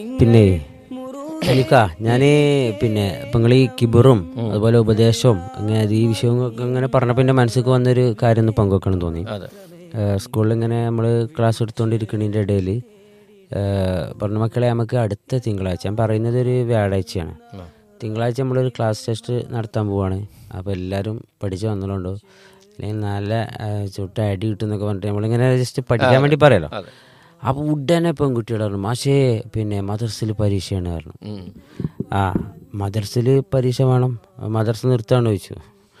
പിന്നെ എനിക്കാ ഞാന് പിന്നെ ഇപ്പൊ നിങ്ങൾ ഈ കിബറും അതുപോലെ ഉപദേശവും അങ്ങനെ ഈ വിഷയങ്ങളൊക്കെ അങ്ങനെ പറഞ്ഞപ്പോൾ എൻ്റെ മനസ്സിലേക്ക് വന്നൊരു കാര്യം ഒന്ന് പങ്കുവെക്കണം തോന്നി അതെ ഏഹ് സ്കൂളിൽ ഇങ്ങനെ നമ്മൾ ക്ലാസ് എടുത്തുകൊണ്ടിരിക്കുന്നതിൻ്റെ ഇടയിൽ പറഞ്ഞ മക്കളെ നമുക്ക് അടുത്ത തിങ്കളാഴ്ച ഞാൻ പറയുന്നത് ഒരു വ്യാഴാഴ്ചയാണ് തിങ്കളാഴ്ച നമ്മളൊരു ക്ലാസ് ടെസ്റ്റ് നടത്താൻ പോവാണ് അപ്പോൾ എല്ലാവരും പഠിച്ച് വന്നതുകൊണ്ടോ അല്ലെങ്കിൽ നല്ല ഏഹ്, ചുട്ട അടി കിട്ടുന്നൊക്കെ പറഞ്ഞിട്ട് നമ്മളിങ്ങനെ ജസ്റ്റ് പഠിക്കാൻ വേണ്ടി പറയാലോ അതെ അപ്പോൾ ഉടനെ പെൺകുട്ടികൾ പറഞ്ഞു മാഷേ പിന്നെ മദർസിൽ പരീക്ഷയാണ് പറഞ്ഞു ഉം. ആ മദർസിൽ പരീക്ഷ വേണം മദർസ് നിർത്താണ്ട് ചോദിച്ചു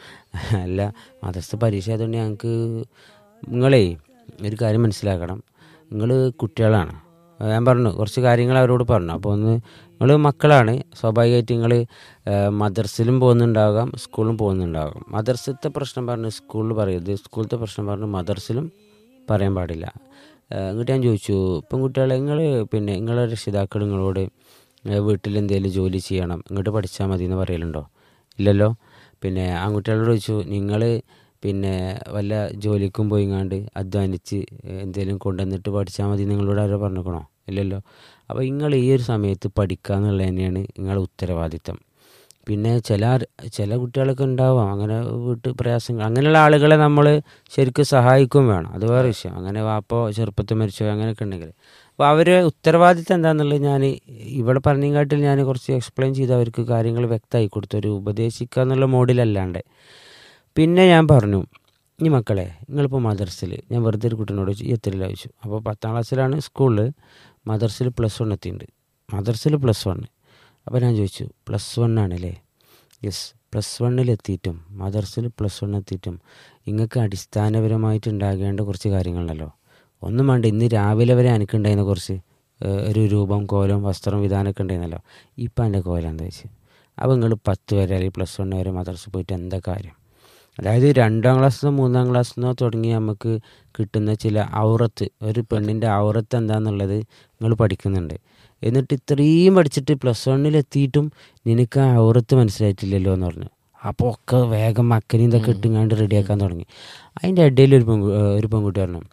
അല്ല മദർസ് പരീക്ഷ ആയതുകൊണ്ട് ഞങ്ങൾക്ക് നിങ്ങളേ ഒരു കാര്യം മനസ്സിലാക്കണം നിങ്ങൾ കുട്ടികളാണ് ഞാൻ പറഞ്ഞു കുറച്ച് കാര്യങ്ങൾ അവരോട് പറഞ്ഞു അപ്പോൾ ഒന്ന് നിങ്ങൾ മക്കളാണ് സ്വാഭാവികമായിട്ട് നിങ്ങൾ മദർസിലും പോകുന്നുണ്ടാകാം സ്കൂളിലും പോകുന്നുണ്ടാകാം മദർസത്തെ പ്രശ്നം പറഞ്ഞ് സ്കൂളിൽ പറയരുത് സ്കൂളത്തെ പ്രശ്നം പറഞ്ഞ് മദർസിലും പറയാൻ പാടില്ല എന്നിട്ട് ഞാൻ ചോദിച്ചു പെൺകുട്ടികളെ നിങ്ങൾ പിന്നെ നിങ്ങളെ രക്ഷിതാക്കൾ നിങ്ങളോട് ഏഹ് വീട്ടിൽ എന്തെങ്കിലും ജോലി ചെയ്യണം ഇങ്ങോട്ട് പഠിച്ചാൽ മതി എന്ന് പറയലുണ്ടോ ഇല്ലല്ലോ പിന്നെ ആൺകുട്ടികളോട് ചോദിച്ചു നിങ്ങൾ പിന്നെ വല്ല ജോലിക്കും പോയിങ്ങാണ്ട് അധ്വാനിച്ച് എന്തെങ്കിലും കൊണ്ടുവന്നിട്ട് പഠിച്ചാൽ മതി എന്ന് നിങ്ങളോട് ആരോ പറഞ്ഞേക്കണോ ഇല്ലല്ലോ അപ്പോൾ നിങ്ങൾ ഈ ഒരു സമയത്ത് പഠിക്കുക എന്നുള്ളത് തന്നെയാണ് നിങ്ങളുടെ ഉത്തരവാദിത്തം പിന്നെ ചില ചില കുട്ടികളൊക്കെ ഉണ്ടാവാം അങ്ങനെ വീട്ട് പ്രയാസങ്ങൾ അങ്ങനെയുള്ള ആളുകളെ നമ്മൾ ശരിക്കും സഹായിക്കും വേണം അത് വേറെ വിഷയം അങ്ങനെ വാപ്പോ ചെറുപ്പത്തിൽ മരിച്ചോ അങ്ങനെയൊക്കെ ഉണ്ടെങ്കിൽ അപ്പോൾ അവരെ ഉത്തരവാദിത്തം എന്താണെന്നുള്ളത് ഞാൻ ഇവിടെ പറഞ്ഞേക്കാട്ടിൽ ഞാൻ കുറച്ച് എക്സ്പ്ലെയിൻ ചെയ്ത് അവർക്ക് കാര്യങ്ങൾ വ്യക്തമായി കൊടുത്തു ഒരു ഉപദേശിക്കുക എന്നുള്ള മോഡിലല്ലാണ്ട് പിന്നെ ഞാൻ പറഞ്ഞു ഈ മക്കളെ നിങ്ങളിപ്പോൾ മദർസിൽ ഞാൻ വെറുതെ ഒരു കുട്ടീനോട് ചോദിച്ചു "ഈ എത്രയിലാ ചോദിച്ചു അപ്പോൾ പത്താം ക്ലാസ്സിലാണ് സ്കൂളിൽ മദർസിൽ പ്ലസ് വൺ എത്തിയിട്ടുണ്ട് മദർസിൽ പ്ലസ് വൺ അപ്പോൾ ഞാൻ ചോദിച്ചു പ്ലസ് വൺ ആണല്ലേ യെസ് പ്ലസ് വണ്ണിലെത്തിയിട്ടും മദർസിൽ പ്ലസ് വൺ എത്തിയിട്ടും നിങ്ങൾക്ക് അടിസ്ഥാനപരമായിട്ട് ഉണ്ടാകേണ്ട കുറച്ച് കാര്യങ്ങളുണ്ടല്ലോ ഒന്നും വേണ്ട ഇന്ന് രാവിലെ വരെ എനിക്കുണ്ടായിരുന്ന കുറച്ച് ഏഹ്, ഒരു രൂപം കോലം വസ്ത്രം വിധാനമൊക്കെ ഉണ്ടായിരുന്നല്ലോ ഇപ്പം എൻ്റെ കോലം എന്താ വെച്ച് അപ്പോൾ നിങ്ങൾ പത്ത് വരെ അല്ലെങ്കിൽ പ്ലസ് വൺ വരെ മദർസിൽ പോയിട്ട് എന്താ കാര്യം അതായത് രണ്ടാം ക്ലാസ്സിൽ നിന്നോ മൂന്നാം ക്ലാസ്സിൽ നിന്നോ തുടങ്ങി നമുക്ക് കിട്ടുന്ന ചില ഔറത്ത് ഒരു പെണ്ണിൻ്റെ ഔറത്ത് എന്താണെന്നുള്ളത് നിങ്ങൾ പഠിക്കുന്നുണ്ട് എന്നിട്ട് ഇത്രയും പഠിച്ചിട്ട് പ്ലസ് വണ്ണിലെത്തിയിട്ടും നിനക്ക് ആ ഔറത്ത് മനസ്സിലായിട്ടില്ലല്ലോ എന്ന് പറഞ്ഞു അപ്പോൾ ഒക്കെ വേഗം മക്കനെയും ഇതൊക്കെ ഇട്ടുങ്ങാണ്ട് റെഡിയാക്കാൻ തുടങ്ങി അതിൻ്റെ ഇടയിൽ ഒരു പെൺകു ഏഹ് ഒരു പെൺകുട്ടി പറഞ്ഞു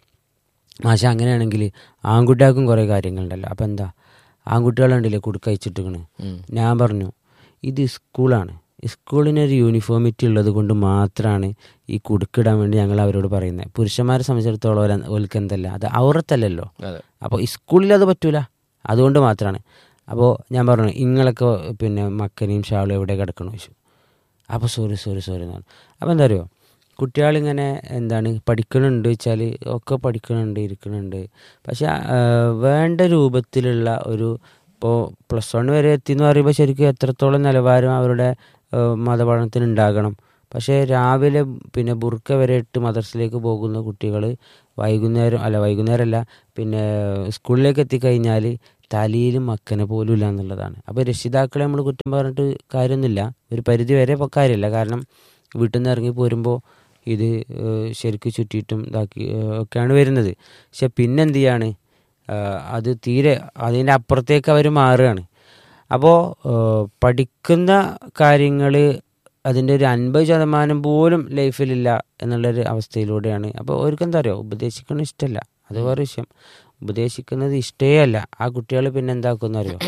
മാഷ അങ്ങനെയാണെങ്കിൽ ആൺകുട്ടികൾക്കും കുറേ കാര്യങ്ങളുണ്ടല്ലോ അപ്പം എന്താ ആൺകുട്ടികളുണ്ടല്ലേ കുടുക്കയച്ചിട്ടിക്കണ് ഉം. ഞാൻ പറഞ്ഞു ഇത് സ്കൂളാണ് സ്കൂളിനൊരു യൂണിഫോമിറ്റി ഉള്ളത് കൊണ്ട് മാത്രമാണ് ഈ കുടുക്കിടാൻ വേണ്ടി ഞങ്ങൾ അവരോട് പറയുന്നത് പുരുഷന്മാരെ സംബന്ധിച്ചിടത്തോളം ഓല- ഓൽക്ക് എന്തല്ല അത് ഔറത്തല്ലല്ലോ അതെ അപ്പോൾ സ്കൂളിൽ അത് പറ്റൂല അതുകൊണ്ട് മാത്രമാണ് അപ്പോൾ ഞാൻ പറഞ്ഞു ഇങ്ങളൊക്കെ പിന്നെ മക്കനെയും ഷാളും എവിടെ കിടക്കണം ചോദിച്ചു അപ്പോൾ സോറി സോറി സോറി എന്ന് പറഞ്ഞു അപ്പോൾ എന്താ അറിയോ കുട്ടികളിങ്ങനെ എന്താണ് പഠിക്കണുണ്ട് വെച്ചാൽ ഒക്കെ പഠിക്കണുണ്ട് ഇരിക്കണുണ്ട് പക്ഷെ ആ, വേണ്ട രൂപത്തിലുള്ള ഒരു ഇപ്പോൾ പ്ലസ് വൺ വരെ എത്തി എന്ന് പറയുമ്പോൾ ശരിക്കും എത്രത്തോളം നിലവാരം അവരുടെ ആ, മതപഠനത്തിന് ഉണ്ടാകണം പക്ഷേ രാവിലെ പിന്നെ ബുർക്ക വരെ ഇട്ട് മദർസിലേക്ക് പോകുന്ന കുട്ടികൾ വൈകുന്നേരം അല്ല വൈകുന്നേരമല്ല പിന്നെ സ്കൂളിലേക്ക് എത്തിക്കഴിഞ്ഞാൽ തലയിലും മക്കനെ പോലും ഇല്ല എന്നുള്ളതാണ് അപ്പോൾ രക്ഷിതാക്കളെ നമ്മൾ കുറ്റം പറഞ്ഞിട്ട് കാര്യമൊന്നുമില്ല ഒരു പരിധി വരെ ഇപ്പോൾ കാര്യമില്ല കാരണം വീട്ടിൽ നിന്ന് ഇറങ്ങി പോരുമ്പോൾ ഇത് ഏഹ്, ശരിക്ക് ചുറ്റിയിട്ടും ഇതാക്കി ഏഹ്, ഒക്കെയാണ് വരുന്നത് പക്ഷെ പിന്നെ എന്ത് ചെയ്യാണ് ആഹ്, അത് തീരെ അതിൻ്റെ അപ്പുറത്തേക്ക് അവർ മാറുകയാണ് അപ്പോൾ പഠിക്കുന്ന കാര്യങ്ങൾ അതിൻ്റെ ഒരു അൻപത് ശതമാനം പോലും ലൈഫിലില്ല എന്നുള്ളൊരു അവസ്ഥയിലൂടെയാണ് അപ്പോൾ അവർക്ക് എന്താ പറയുക ഉപദേശിക്കുന്നത് ഇഷ്ടമല്ല അത് വേറെ വിഷയം ഉപദേശിക്കുന്നത് ഇഷ്ടേ അല്ല ആ കുട്ടികൾ പിന്നെ എന്താക്കുമെന്ന് അറിയോ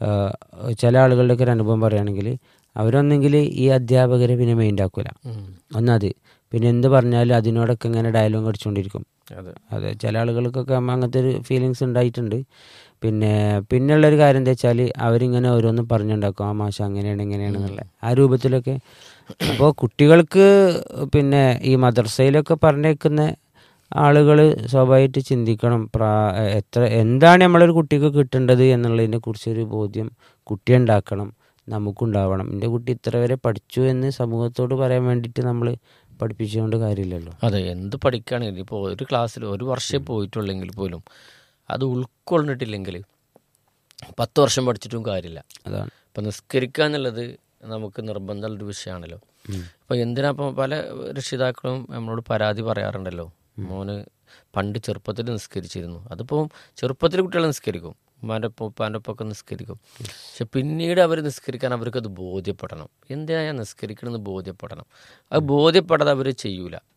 ആഹ് ചില ആളുകളുടെയൊക്കെ ഒരു അനുഭവം പറയുകയാണെങ്കിൽ അവരൊന്നെങ്കിൽ ഈ അധ്യാപകരെ പിന്നെ മെയിൻ്റ് ആക്കൂല ഉം. ഒന്നത് പിന്നെ എന്ത് പറഞ്ഞാലും അതിനോടൊക്കെ ഇങ്ങനെ ഡയലോഗ് അടിച്ചുകൊണ്ടിരിക്കും അതെ അതെ ചില ആളുകൾക്കൊക്കെ ആകുമ്പോൾ അങ്ങനത്തെ ഒരു ഫീലിങ്സ് ഉണ്ടായിട്ടുണ്ട് പിന്നെ പിന്നെയുള്ളൊരു കാര്യം എന്താ വെച്ചാൽ അവരിങ്ങനെ ഓരോന്നും പറഞ്ഞുണ്ടാക്കും ആ മാഷ അങ്ങനെയാണ് ഇങ്ങനെയാണ് എന്നുള്ള ആ രൂപത്തിലൊക്കെ അപ്പോൾ കുട്ടികൾക്ക് പിന്നെ ഈ മദർസയിലൊക്കെ പറഞ്ഞേക്കുന്ന ആളുകൾ സ്വാഭാവികമായിട്ട് ചിന്തിക്കണം പ്രാ എത്ര എന്താണ് നമ്മളൊരു കുട്ടിക്ക് കിട്ടേണ്ടത് എന്നുള്ളതിനെ കുറിച്ചൊരു ബോധ്യം കുട്ടി ഉണ്ടാക്കണം നമുക്കുണ്ടാവണം എൻ്റെ കുട്ടി ഇത്ര വരെ പഠിച്ചു എന്ന് സമൂഹത്തോട് പറയാൻ വേണ്ടിയിട്ട് നമ്മൾ പഠിപ്പിച്ചുകൊണ്ട് കാര്യമില്ലല്ലോ അതെ എന്ത് പഠിക്കുകയാണെങ്കിൽ ഇപ്പോൾ ഒരു ക്ലാസ്സിൽ ഒരു വർഷം പോയിട്ടുള്ളെങ്കിൽ പോലും അത് ഉൾക്കൊണ്ടിട്ടില്ലെങ്കിൽ പത്ത് വർഷം പഠിച്ചിട്ടും കാര്യമില്ല അതാണ് ഇപ്പം നിസ്കരിക്കുക എന്നുള്ളത് നമുക്ക് നിർബന്ധമുള്ളൊരു വിഷയമാണല്ലോ അപ്പോൾ എന്തിനാ ഇപ്പം പല രക്ഷിതാക്കളും നമ്മളോട് പരാതി പറയാറുണ്ടല്ലോ മോന് പണ്ട് ചെറുപ്പത്തിൽ നിസ്കരിച്ചിരുന്നു അതിപ്പോൾ ചെറുപ്പത്തിൽ കുട്ടികൾ നിസ്കരിക്കും ഉമ്മാൻ്റെ ഒപ്പം ഉപ്പാൻ്റെ ഒപ്പം ഒക്കെ നിസ്കരിക്കും പക്ഷെ പിന്നീട് അവർ നിസ്കരിക്കാൻ അവർക്കത് ബോധ്യപ്പെടണം എന്തിനാ ഞാൻ നിസ്കരിക്കണമെന്ന് ബോധ്യപ്പെടണം അത് ബോധ്യപ്പെടാതെ അവർ ചെയ്യൂല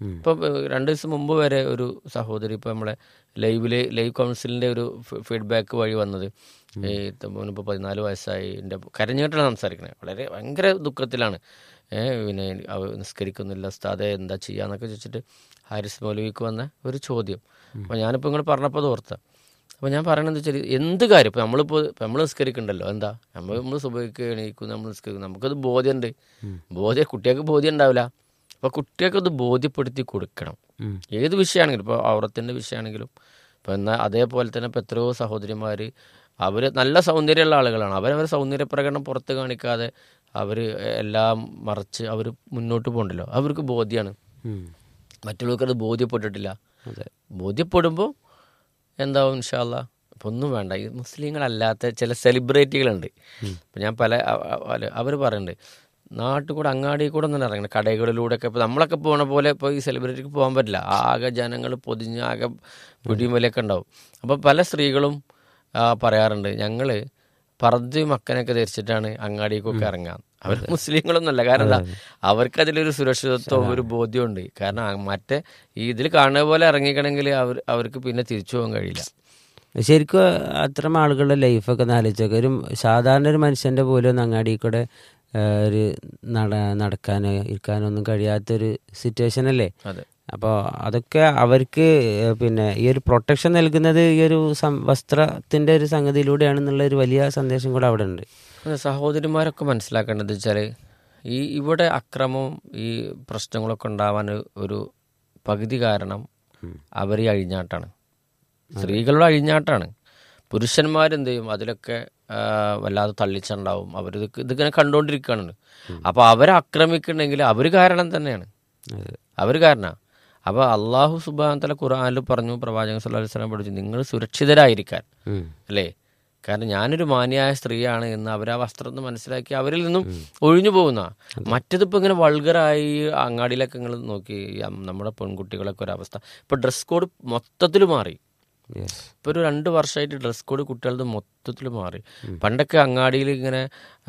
ഇപ്പം ഏഹ്, രണ്ട് ദിവസം മുമ്പ് വരെ ഒരു സഹോദരി ഇപ്പം നമ്മളെ ലൈവില് ലൈവ് കൗൺസിലിൻ്റെ ഒരു ഫീഡ്ബാക്ക് വഴി വന്നത് ഈ മോനിപ്പോൾ പതിനാല് വയസ്സായി എൻ്റെ കരഞ്ഞിട്ടാണ് സംസാരിക്കണത് വളരെ ഭയങ്കര ദുഃഖത്തിലാണ് ഏഹ് പിന്നെ അവ നിസ്കരിക്കുന്നില്ല ഉസ്താദെ എന്താ ചെയ്യാന്നൊക്കെ ചോദിച്ചിട്ട് ഹാരിസ് മൗലവിക്ക് വന്ന ഒരു ചോദ്യം അപ്പോൾ ഞാനിപ്പോൾ നിങ്ങൾ പറഞ്ഞപ്പോൾ അത് ഓർത്ത അപ്പോൾ ഞാൻ പറയണത് വെച്ചാൽ എന്ത് കാര്യം ഇപ്പോൾ നമ്മളിപ്പോൾ ഇപ്പം നമ്മൾ നിസ്കരിക്കണ്ടല്ലോ എന്താ നമ്മൾ നമ്മൾ സുബഹിക്ക് എണീക്കും നമ്മൾ നിസ്കരിക്കും നമുക്കത് ബോധ്യമുണ്ട് ബോധ്യം കുട്ടികൾക്ക് ബോധ്യം ഉണ്ടാവില്ല അപ്പോൾ കുട്ടികൾക്ക് അത് ബോധ്യപ്പെടുത്തി കൊടുക്കണം ഉം. ഏത് വിഷയമാണെങ്കിലും ഇപ്പോൾ ഔറത്തിൻ്റെ വിഷയമാണെങ്കിലും ഇപ്പോൾ എന്നാൽ അതേപോലെ തന്നെ ഇപ്പോൾ എത്രയോ സഹോദരിമാർ അവർ നല്ല സൗന്ദര്യമുള്ള ആളുകളാണ് അവരവരെ സൗന്ദര്യ പ്രകടനം പുറത്ത് കാണിക്കാതെ അവർ എല്ലാം മറച്ച് അവർ മുന്നോട്ട് പോകണ്ടല്ലോ അവർക്ക് ബോധ്യമാണ് ഉം. മറ്റുള്ളവർക്ക് അത് ബോധ്യപ്പെട്ടിട്ടില്ല അതെ ബോധ്യപ്പെടുമ്പോൾ എന്താവും ഇൻഷാല്ല ഇപ്പം ഒന്നും വേണ്ട ഈ മുസ്ലിങ്ങളല്ലാത്ത ചില സെലിബ്രിറ്റികളുണ്ട് ഇപ്പം ഞാൻ പല അവർ പറയുന്നുണ്ട് നാട്ടിൽ കൂടെ അങ്ങാടി കൂടെ ഒന്നും ഇറങ്ങണം കടകളിലൂടെ ഒക്കെ ഇപ്പോൾ നമ്മളൊക്കെ പോണ പോലെ ഇപ്പോൾ ഈ സെലിബ്രിറ്റിക്ക് പോകാൻ പറ്റില്ല ആകെ ജനങ്ങൾ പൊതിഞ്ഞ് ആകെ പിടിമലൊക്കെ ഉണ്ടാവും അപ്പോൾ പല സ്ത്രീകളും ആ, പറയാറുണ്ട് ഞങ്ങൾ പറദ് മക്കനൊക്കെ ധരിച്ചിട്ടാണ് അങ്ങാടിക്കൊക്കെ ഇറങ്ങാൻ അവർ മുസ്ലിങ്ങളൊന്നുമല്ല കാരണം എന്താ അവർക്ക് അതിലൊരു സുരക്ഷിതത്വം ഒരു ബോധ്യമുണ്ട് കാരണം ആ മറ്റേ ഈ ഇതിൽ കാണുന്ന പോലെ ഇറങ്ങിക്കണമെങ്കിൽ അവർ അവർക്ക് പിന്നെ തിരിച്ചു പോകാൻ കഴിയില്ല ശരിക്കും അത്തരം ആളുകളുടെ ലൈഫൊക്കെ ഒന്ന് ആലോചിച്ചൊക്കെ ഒരു സാധാരണ ഒരു മനുഷ്യൻ്റെ പോലും ഒന്ന് അങ്ങാടി കൂടെ ആ, ഒരു നട നടക്കാനോ ഇരിക്കാനോ ഒന്നും കഴിയാത്തൊരു സിറ്റുവേഷൻ അല്ലേ അതെ അപ്പോൾ അതൊക്കെ അവർക്ക് ഏ, പിന്നെ ഈ ഒരു പ്രൊട്ടക്ഷൻ നൽകുന്നത് ഈ ഒരു സം വസ്ത്രത്തിൻ്റെ ഒരു സംഗതിയിലൂടെയാണെന്നുള്ള ഒരു വലിയ സന്ദേശം കൂടെ അവിടെ ഉണ്ട് അതെ, സഹോദരിമാരൊക്കെ മനസ്സിലാക്കേണ്ടത് വെച്ചാൽ ഈ ഇവിടെ അക്രമവും ഈ പ്രശ്നങ്ങളൊക്കെ ഉണ്ടാവാൻ ഒരു പകുതി കാരണം അവർ ഈ അഴിഞ്ഞാട്ടാണ് സ്ത്രീകളുടെ അഴിഞ്ഞാട്ടാണ് പുരുഷന്മാരെന്ത് ചെയ്യും അതിലൊക്കെ ആ, വല്ലാതെ തള്ളിച്ചുണ്ടാവും അവർ ഇത് ഇതിങ്ങനെ കണ്ടുകൊണ്ടിരിക്കുകയാണ് അപ്പോൾ അവരെ ആക്രമിക്കണമെങ്കിൽ അവർ കാരണം തന്നെയാണ് അതെ. അവർ കാരണമാണ് അപ്പോൾ അള്ളാഹു സുബാൻ തല ഖുർആാനിൽ പറഞ്ഞു പ്രവാചകൻ സല്ലല്ലാഹു അലൈഹി വസല്ലം പഠിച്ചു നിങ്ങൾ സുരക്ഷിതരായിരിക്കാൻ ഉം. അല്ലേ കാരണം ഞാനൊരു മാന്യായ സ്ത്രീയാണ് എന്ന് അവർ ആ വസ്ത്രം ഒന്ന് മനസ്സിലാക്കി അവരിൽ നിന്നും ഒഴിഞ്ഞു പോകുന്ന മറ്റതിപ്പോൾ ഇങ്ങനെ വൾഗറായി അങ്ങാടിയിലൊക്കെ നിങ്ങൾ നോക്കി ഈ അം- നമ്മുടെ പെൺകുട്ടികളൊക്കെ ഒരു അവസ്ഥ ഇപ്പോൾ ഡ്രസ് കോഡ് മൊത്തത്തിൽ മാറി യെസ് ഇപ്പോൾ ഒരു രണ്ട് വർഷമായിട്ട് ഡ്രസ് കോഡ് കുട്ടികളുടെ മൊത്തത്തിൽ മാറി പണ്ടൊക്കെ അങ്ങാടിയിൽ ഇങ്ങനെ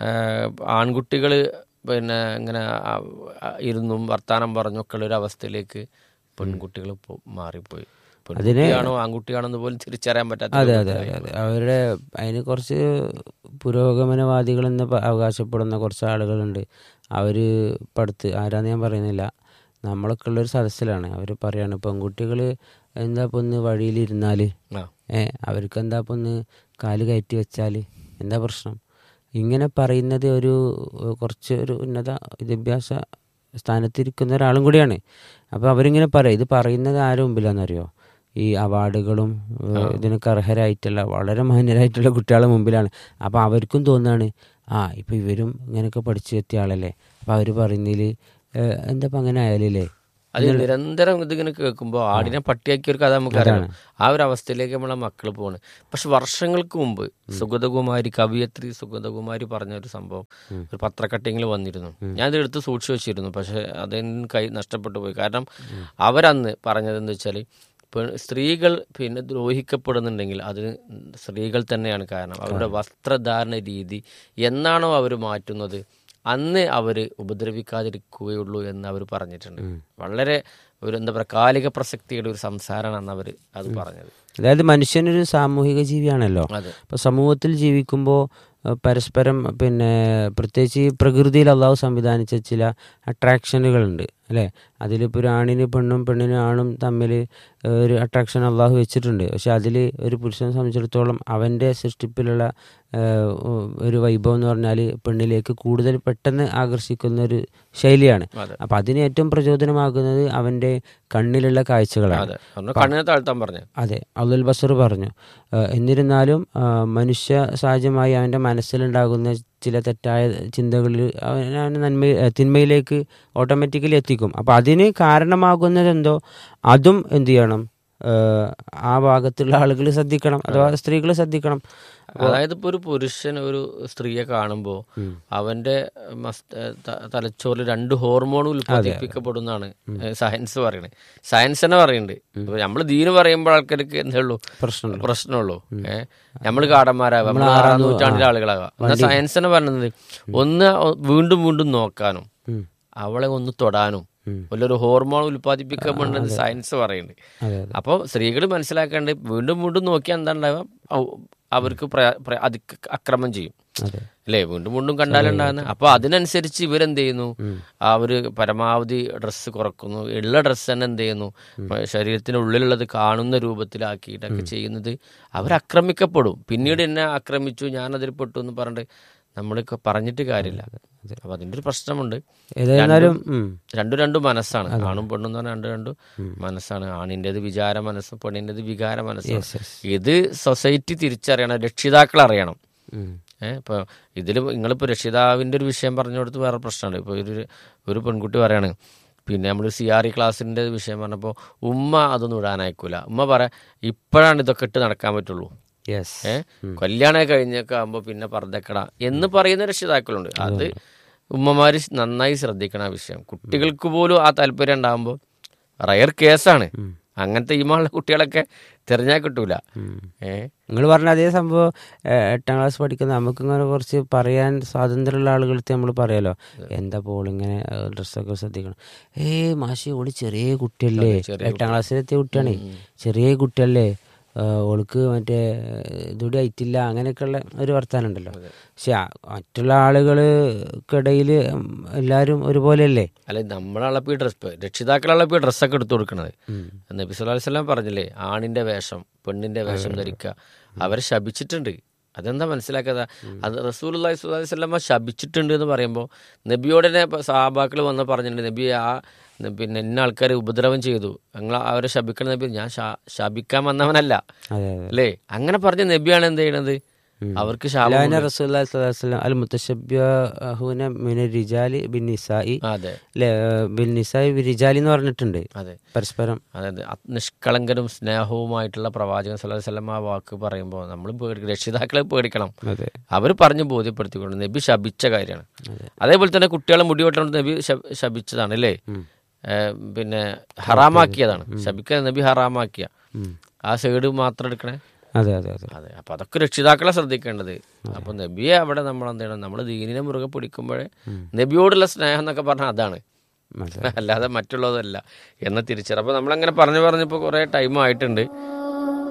ആൺകുട്ടികൾ പിന്നെ ഇങ്ങനെ ആ, ആ, ഇരുന്നും വർത്താനം പറഞ്ഞൊക്കെ ഉള്ള ഒരു അവസ്ഥയിലേക്ക് പെൺകുട്ടികൾ ഇപ്പോൾ മാറിപ്പോയി പെൺകുട്ടിയാണോ ആൺകുട്ടിയാണോ പോലും തിരിച്ചറിയാൻ പറ്റാത്ത അതെ അതെ അതെ അതെ അവരുടെ അതിന് കുറച്ച് പുരോഗമനവാദികളെന്ന് പ- അവകാശപ്പെടുന്ന കുറച്ച് ആളുകളുണ്ട് അവർ പടുത്ത് ആരാന്ന് ഞാൻ പറയുന്നില്ല നമ്മളൊക്കെ ഉള്ളൊരു സദസ്സിലാണ് അവർ പറയാണ് പെൺകുട്ടികൾ എന്താ ഇപ്പൊ ഒന്ന് വഴിയിലിരുന്നാൽ ആ ഏ അവർക്ക് എന്താ ഇപ്പൊ ഒന്ന് കാല് കയറ്റി വെച്ചാൽ എന്താ പ്രശ്നം ഇങ്ങനെ പറയുന്നത് ഒരു ഏഹ്, കുറച്ച് ഒരു ഉന്നത വിദ്യാഭ്യാസ സ്ഥാനത്തിരിക്കുന്ന ഒരാളും കൂടിയാണ് അപ്പോൾ അവരിങ്ങനെ പറയും ഇത് പറയുന്നത് ആരുടെ മുമ്പിലാണെന്നറിയോ ഈ അവാർഡുകളും ഏഹ്, ഇതിനൊക്കെ അർഹരായിട്ടുള്ള വളരെ മാന്യരായിട്ടുള്ള കുട്ടികളുടെ മുമ്പിലാണ് അപ്പോൾ അവർക്കും തോന്നുകയാണ് ആ ഇപ്പോൾ ഇവരും ഇങ്ങനെയൊക്കെ പഠിച്ചു എത്തിയ ആളല്ലേ അപ്പോൾ അവർ പറയുന്നതിൽ എന്താ ഇപ്പം അങ്ങനെ ആയാലല്ലേ അത് നിരന്തരം ഇതിങ്ങനെ കേൾക്കുമ്പോൾ ആടിനെ പട്ടിയാക്കിയ ഒരു കഥ നമുക്കറിയാം ആ ഒരു അവസ്ഥയിലേക്ക് നമ്മളെ മക്കൾ പോണ് പക്ഷെ വർഷങ്ങൾക്ക് മുമ്പ് സുഗതകുമാരി കവിയത്രി സുഗതകുമാരി പറഞ്ഞ ഒരു സംഭവം ഒരു പത്രക്കട്ടിങ്ങിൽ വന്നിരുന്നു ഞാൻ ഇത് എടുത്ത് സൂക്ഷിച്ചു വെച്ചിരുന്നു പക്ഷെ അതിന് കൈ നഷ്ടപ്പെട്ടു പോയി കാരണം അവരന്ന് പറഞ്ഞതെന്ന് വെച്ചാൽ സ്ത്രീകൾ പിന്നെ ദ്രോഹിക്കപ്പെടുന്നുണ്ടെങ്കിൽ അതിന് സ്ത്രീകൾ തന്നെയാണ് കാരണം അവരുടെ വസ്ത്രധാരണ രീതി എന്നാണോ അവർ മാറ്റുന്നത് അന്ന് അവർ ഉപദ്രവിക്കാതിരിക്കുകയുള്ളൂ എന്ന് അവർ പറഞ്ഞിട്ടുണ്ട് വളരെ ഒരു എന്താ പറയുക കാലിക പ്രസക്തിയുടെ ഒരു സംസാരമാണ് അവർ അത് പറഞ്ഞത് അതായത് മനുഷ്യനൊരു സാമൂഹിക ജീവിയാണല്ലോ അതെ അപ്പോൾ സമൂഹത്തിൽ ജീവിക്കുമ്പോൾ അഹ് പരസ്പരം പിന്നെ പ്രത്യേകിച്ച് ഈ പ്രകൃതിയിൽ അള്ളാഹു സംവിധാനിച്ച ചില അട്രാക്ഷനുകളുണ്ട് അല്ലേ അതിലിപ്പോൾ ഒരു ആണിന് പെണ്ണും പെണ്ണിനും ആണും തമ്മിൽ ഏഹ്, ഒരു അട്രാക്ഷൻ അള്ളാഹു വെച്ചിട്ടുണ്ട് പക്ഷെ അതിൽ ഒരു പുരുഷനെ സംബന്ധിച്ചിടത്തോളം അവൻ്റെ സൃഷ്ടിപ്പിലുള്ള ഏഹ്, ഉ- ഒരു വൈഭവം എന്ന് പറഞ്ഞാൽ പെണ്ണിലേക്ക് കൂടുതൽ പെട്ടെന്ന് ആകർഷിക്കുന്ന ഒരു ശൈലിയാണ് അതെ. അപ്പം അതിന് ഏറ്റവും പ്രചോദനമാകുന്നത് അവൻ്റെ കണ്ണിലുള്ള കാഴ്ചകളാണ് അതെ പറഞ്ഞു കണ്ണിനെ താഴ്ത്താൻ പറഞ്ഞു അതെ അബ്ദുൽ ബസർ പറഞ്ഞു ഏഹ് എന്നിരുന്നാലും ആഹ് മനുഷ്യ സഹജമായി അവൻ്റെ മനസ്സിലുണ്ടാകുന്ന ചില തെറ്റായ ചിന്തകളിൽ അവൻ അവനെ നന്മ ഏഹ് തിന്മയിലേക്ക് ഓട്ടോമാറ്റിക്കലി എത്തിക്കും അപ്പോൾ അതിന് കാരണമാകുന്നത് എന്തോ അതും എന്ത് ചെയ്യണം ഏഹ് ആ ഭാഗത്തുള്ള ആളുകൾ ശ്രദ്ധിക്കണം അഥവാ സ്ത്രീകൾ ശ്രദ്ധിക്കണം അതായത് ഇപ്പോൾ ഒരു പുരുഷൻ ഒരു സ്ത്രീയെ കാണുമ്പോൾ അവന്റെ മസ്ത ത- തലച്ചോറിൽ രണ്ട് ഹോർമോൺ ഉൽപ്പാദിപ്പിക്കപ്പെടുന്നതാണ് സയൻസ് പറയണത് സയൻസ് തന്നെ പറയുന്നുണ്ട് ഇപ്പൊ നമ്മൾ ദീന് പറയുമ്പോൾ ആൾക്കാർക്ക് എന്തേ ഉള്ളൂ പ്രശ്നമുള്ളൂ. പ്രശ്നമുള്ളൂ ഏഹ് നമ്മൾ കാടന്മാരാകാം നമ്മൾ ആറാം നൂറ്റാണ്ടിലെ ആളുകളാകാം എന്നാൽ സയൻസ് തന്നെ പറയുന്നത് ഒന്ന് വീണ്ടും വീണ്ടും നോക്കാനും ഉം. അവളെ ഒന്ന് തൊടാനും വല്ലൊരു ഹോർമോൺ ഉൽപ്പാദിപ്പിക്കപ്പെടുന്നത് സയൻസ് പറയുന്നുണ്ട് അതെ അതെ അപ്പോൾ സ്ത്രീകൾ മനസ്സിലാക്കേണ്ടത് വീണ്ടും വീണ്ടും നോക്കിയാൽ എന്താ ഉണ്ടാവുക ഔ- അവർക്ക് പ്രയ- പ്ര- അതിക്ര- അക്രമം ചെയ്യും അതെ അല്ലേ വീണ്ടും വീണ്ടും കണ്ടാലുണ്ടാകുന്ന അപ്പൊ അതിനനുസരിച്ച് ഇവരെന്ത് ചെയ്യുന്നു അവര് പരമാവധി ഡ്രസ്സ് കുറക്കുന്നു ഉള്ള ഡ്രസ്സ് തന്നെ എന്ത് ചെയ്യുന്നു ശരീരത്തിന് ഉള്ളിലുള്ളത് കാണുന്ന രൂപത്തിലാക്കിയിട്ടൊക്കെ ചെയ്യുന്നത് അവർ ആക്രമിക്കപ്പെടും പിന്നീട് എന്നെ ആക്രമിച്ചു ഞാൻ അതിൽ പെട്ടു എന്ന് പറഞ്ഞിട്ട് നമ്മളൊക്കെ പറഞ്ഞിട്ട് കാര്യമില്ല അപ്പൊ അതിന്റെ ഒരു പ്രശ്നമുണ്ട് ഏതായിരുന്നാലും ഉം. രണ്ടു രണ്ടു മനസ്സാണ് ആണും പെണ്ണും എന്ന് പറഞ്ഞാൽ രണ്ടു രണ്ടു മനസ്സാണ് ആണിൻ്റെത് വിചാര മനസ്സും പെണ്ണിൻ്റെത് വികാര മനസ്സാണ് yes. ഇത് സൊസൈറ്റി തിരിച്ചറിയണം രക്ഷിതാക്കൾ അറിയണം ഉം. ഏഹ് ഇപ്പോൾ ഇതിൽ നിങ്ങളിപ്പോൾ രക്ഷിതാവിൻ്റെ ഒരു വിഷയം പറഞ്ഞു കൊടുത്ത് വേറെ പ്രശ്നമുണ്ട് ഇപ്പോൾ ഒരു ഒരു പെൺകുട്ടി പറയാണ് പിന്നെ നമ്മൾ സി ആർ ഇ ക്ലാസ്സിൻ്റെ വിഷയം പറഞ്ഞപ്പോൾ ഉമ്മ അതൊന്നും ഇടാനയക്കൂല ഉമ്മ പറ ഇപ്പോഴാണ് ഇതൊക്കെ ഇട്ട് നടക്കാൻ പറ്റുള്ളൂ യെസ് ഏഹ് കല്യാണം കഴിഞ്ഞൊക്കെ ആകുമ്പോൾ പിന്നെ പറഞ്ഞേക്കട എന്ന് പറയുന്ന രക്ഷിതാക്കളുണ്ട് അത് ഉമ്മമാർ നന്നായി ശ്രദ്ധിക്കണം ആ വിഷയം കുട്ടികൾക്ക് പോലും ആ താല്പര്യം ഉണ്ടാകുമ്പോൾ റയർ കേസാണ് അങ്ങനത്തെ ഈമുള്ള കുട്ടികളൊക്കെ തിരഞ്ഞാൽ കിട്ടൂല ഏഹ് നിങ്ങൾ പറഞ്ഞ അതേ സംഭവം ഏഹ്, എട്ടാം ക്ലാസ് പഠിക്കുന്ന നമുക്ക് ഇങ്ങനെ കുറച്ച് പറയാൻ സ്വാതന്ത്ര്യമുള്ള ആളുകൾക്ക് നമ്മൾ പറയാലോ എന്താ പോൾ ഇങ്ങനെ ഏഹ്, ഡ്രസ്സൊക്കെ ശ്രദ്ധിക്കണം ഏയ് മാഷി ഓള് ചെറിയ കുട്ടിയല്ലേ എട്ടാം ക്ലാസ്സിലെത്തിയ കുട്ടിയാണേ ചെറിയ കുട്ടിയല്ലേ ഏഹ്, ഓൾക്ക് മറ്റേ ഏഹ്, ഇതുകൂടി ആയിട്ടില്ല അങ്ങനെയൊക്കെയുള്ള ഒരു വർത്താനം ഉണ്ടല്ലോ പക്ഷെ ആ- മറ്റുള്ള ആളുകൾക്കിടയിൽ എല്ലാവരും ഒരുപോലെയല്ലേ അല്ലെ നമ്മളളപ്പോ ഈ ഡ്രസ് രക്ഷിതാക്കളളപ്പോ ഈ ഡ്രസ്സൊക്കെ എടുത്തു കൊടുക്കണത് നബി സല്ലല്ലാഹു അലൈഹി വസല്ലം പറഞ്ഞില്ലേ ആണിന്റെ വേഷം പെണ്ണിന്റെ വേഷം ധരിക്കുക അവരെ ശപിച്ചിട്ടുണ്ട് അതെന്താ മനസ്സിലാക്കാതെ അത് റസൂൽ അള്ളാഹി സ്വല്ലല്ലാഹു അലൈഹി വസല്ലമ ശപിച്ചിട്ടുണ്ട് എന്ന് പറയുമ്പോൾ നബിയോടനെ സഹാബാക്കൾ വന്ന് പറഞ്ഞിട്ടുണ്ട് നബി ആ ന- പിന്നെ ഇന്ന ആൾക്കാരെ ഉപദ്രവം ചെയ്തു ഞങ്ങൾ അവരെ ശപിക്കണ നബി ഞാൻ ശാ- ശപിക്കാൻ വന്നവനല്ല അതെ അതെ അല്ലേ അങ്ങനെ പറഞ്ഞ നബിയാണ് എന്ത് ചെയ്യണത് അവർക്ക് ശാപം ലാന റസൂലുള്ളാഹി സ്വല്ലല്ലാഹു അലൈഹി വസല്ലം അൽ മുത്തശബ്ബിഹൂന മിന റിജാലി ബിൻ നിസായി അതെ ബിൻ നിസായി റിജാലി എന്ന് പറഞ്ഞിട്ടുണ്ട് അതെ പരസ്പരം അതായത് അത് നിഷ്കളങ്കരും സ്നേഹവുമായിട്ടുള്ള പ്രവാചകൻ സല്ലല്ലാഹു അലൈഹി വസല്ലം ആ വാക്ക് പറയുമ്പോൾ നമ്മൾ പേടി രക്ഷിതാക്കളെ പേടിക്കണം അതെ അവർ പറഞ്ഞ് ബോധ്യപ്പെടുത്തിക്കൊണ്ട് നബി ശപിച്ച കാര്യമാണ് അതേപോലെ തന്നെ കുട്ടികളെ മുടി വെട്ടണം നബി ശപ- ശപിച്ചതാണ് അല്ലേ ഏഹ് പിന്നെ ഹറാമാക്കിയതാണ് ശപിക്കാൻ നബി ഹറാമാക്കിയ ആ സൈഡ് മാത്രം എടുക്കണേ അതെ അതെ അതെ അതെ അപ്പൊ അതൊക്കെ രക്ഷിതാക്കളെ ശ്രദ്ധിക്കേണ്ടത് അപ്പൊ നബിയെ അവിടെ നമ്മൾ എന്ത് ചെയ്യണം നമ്മൾ ദീനിനെ മുറുകെ പിടിക്കുമ്പോഴേ നബിയോടുള്ള സ്നേഹം എന്നൊക്കെ പറഞ്ഞാൽ അതാണ് അതെ അല്ലാതെ മറ്റുള്ളതല്ല എന്ന് തിരിച്ചറിയാം അപ്പൊ നമ്മളങ്ങനെ പറഞ്ഞു പറഞ്ഞപ്പോൾ കുറെ ടൈം ആയിട്ടുണ്ട്